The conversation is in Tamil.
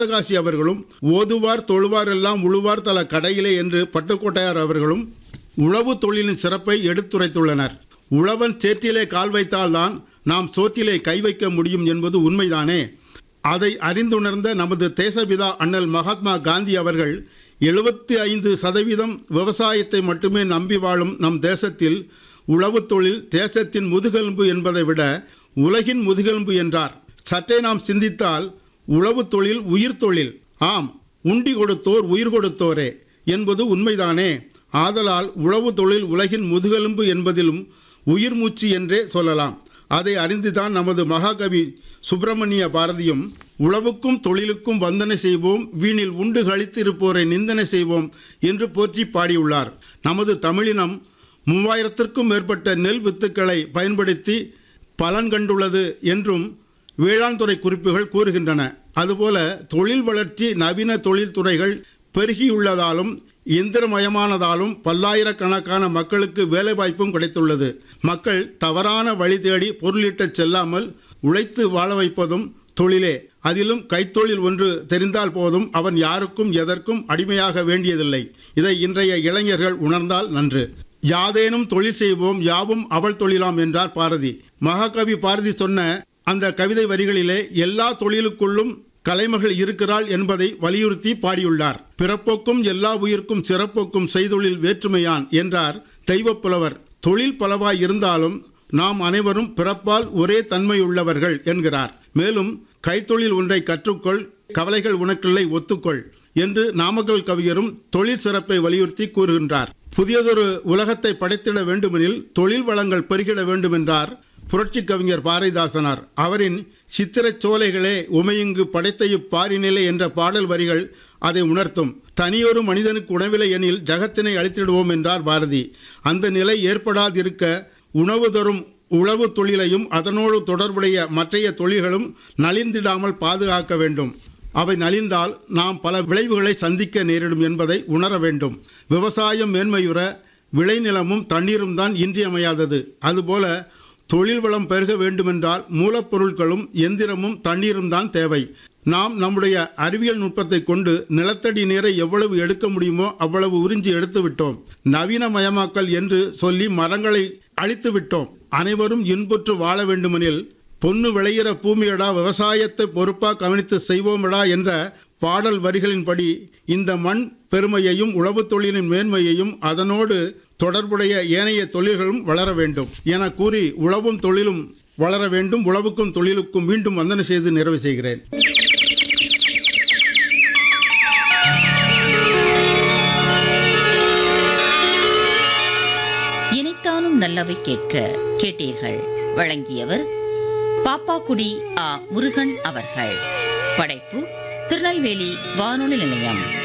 சிவகாசி அவர்களும் ஓதுவார் தொழுவார் எல்லாம் உழுவார் தல கடையிலே என்று பட்டுக்கோட்டையார் அவர்களும் உழவு தொழிலின் சிறப்பை எடுத்துரைத்துள்ளனர் உழவன் சேற்றிலே கால் வைத்தால்தான் நாம் சோற்றிலே கை வைக்க முடியும் என்பது உண்மைதானே அதை அறிந்துணர்ந்த நமது தேசபிதா அண்ணல் மகாத்மா காந்தி அவர்கள் எழுபத்தி ஐந்து சதவீதம் விவசாயத்தை மட்டுமே நம்பி வாழும் நம் தேசத்தில் உழவுத் தொழில் தேசத்தின் முதுகெலும்பு என்பதை விட உலகின் முதுகெலும்பு என்றார் சற்றே நாம் சிந்தித்தால் உழவுத் தொழில் உயிர் தொழில் ஆம் உண்டி கொடுத்தோர் உயிர் கொடுத்தோரே என்பது உண்மைதானே ஆதலால் உழவு தொழில் உலகின் முதுகெலும்பு என்பதிலும் உயிர் மூச்சு என்றே சொல்லலாம் அதை அறிந்துதான் நமது மகாகவி சுப்பிரமணிய பாரதியும் உழவுக்கும் தொழிலுக்கும் வந்தனை செய்வோம் வீணில் உண்டு கழித்திருப்போரை நிந்தனை செய்வோம் என்று போற்றி பாடியுள்ளார் நமது தமிழினம் மூவாயிரத்திற்கும் மேற்பட்ட நெல் வித்துக்களை பயன்படுத்தி பலன் கண்டுள்ளது என்றும் வேளாண் துறை குறிப்புகள் கூறுகின்றன அதுபோல தொழில் வளர்ச்சி நவீன தொழில்துறைகள் பெருகியுள்ளதாலும் இயந்திரமயமானதாலும் பல்லாயிரக்கணக்கான மக்களுக்கு வேலைவாய்ப்பும் கிடைத்துள்ளது மக்கள் தவறான வழி தேடி பொருளீட்டச் செல்லாமல் உழைத்து வாழ வைப்பதும் தொழிலே அதிலும் கைத்தொழில் ஒன்று தெரிந்தால் போதும் அவன் யாருக்கும் எதற்கும் அடிமையாக வேண்டியதில்லை இதை இன்றைய இளைஞர்கள் உணர்ந்தால் நன்று யாதேனும் தொழில் செய்வோம் யாவும் அவள் தொழிலாம் என்றார் பாரதி மகாகவி பாரதி சொன்ன அந்த கவிதை வரிகளிலே எல்லா தொழிலுக்குள்ளும் கலைமகள் இருக்கிறாள் என்பதை வலியுறுத்தி பாடியுள்ளார் பிறப்போக்கும் எல்லா உயிர்க்கும் சிறப்போக்கும் செய்தொழில் வேற்றுமையான் என்றார் தெய்வப்புலவர் தொழில் பலவாய் இருந்தாலும் நாம் அனைவரும் பிறப்பால் ஒரே தன்மையுள்ளவர்கள் என்கிறார் மேலும் கைத்தொழில் ஒன்றை கற்றுக்கொள் கவலைகள் உனக்கில்லை ஒத்துக்கொள் என்று நாமக்கல் கவிஞரும் தொழில் சிறப்பை வலியுறுத்தி கூறுகின்றார் புதியதொரு உலகத்தை படைத்திட வேண்டுமெனில் தொழில் வளங்கள் பெருகிட வேண்டுமென்றார் புரட்சி கவிஞர் பாரதிதாசனார் அவரின் சித்திரச் சோலைகளே உமையுங்கு படைத்த இப்பாரினிலை என்ற பாடல் வரிகள் அதை உணர்த்தும் தனியொரு மனிதனுக்கு உணவில்லை எனில் ஜகத்தினை அழித்திடுவோம் என்றார் பாரதி அந்த நிலை ஏற்படாதிருக்க உணவு தரும் உழவு தொழிலையும் அதனோடு தொடர்புடைய மற்றைய தொழில்களும் நலிந்திடாமல் பாதுகாக்க வேண்டும் அவை நலிந்தால் நாம் பல விளைவுகளை சந்திக்க நேரிடும் என்பதை உணர வேண்டும் விவசாயம் மேன்மையுற விளைநிலமும் தண்ணீரும் தான் இன்றியமையாதது அதுபோல தொழில் வளம் பெருக வேண்டுமென்றால் மூலப்பொருட்களும் எந்திரமும் தண்ணீரும் தான் தேவை நாம் நம்முடைய அறிவியல் நுட்பத்தை கொண்டு நிலத்தடி நீரை எவ்வளவு எடுக்க முடியுமோ அவ்வளவு உறிஞ்சி எடுத்து விட்டோம் நவீனமயமாக்கல் என்று சொல்லி மரங்களை அழித்து விட்டோம் அனைவரும் இன்புற்று வாழ வேண்டுமெனில் பொன்னு விளையிற பூமியடா விவசாயத்தை பொறுப்பா கவனித்து செய்வோமடா என்ற பாடல் வரிகளின்படி இந்த மண் பெருமையையும் உழவுத் தொழிலின் மேன்மையையும் அதனோடு தொடர்புடைய ஏனைய தொழில்களும் வளர வேண்டும் என கூறி உழவும் தொழிலும் வளர வேண்டும் உழவுக்கும் தொழிலுக்கும் மீண்டும் வந்தனை செய்து நிறைவு செய்கிறேன் இனித்தானும் நல்லவை கேட்க கேட்டீர்கள் வழங்கியவர் பாப்பாக்குடி ஆ முருகன் அவர்கள் படைப்பு திருநெல்வேலி வானொலி நிலையம்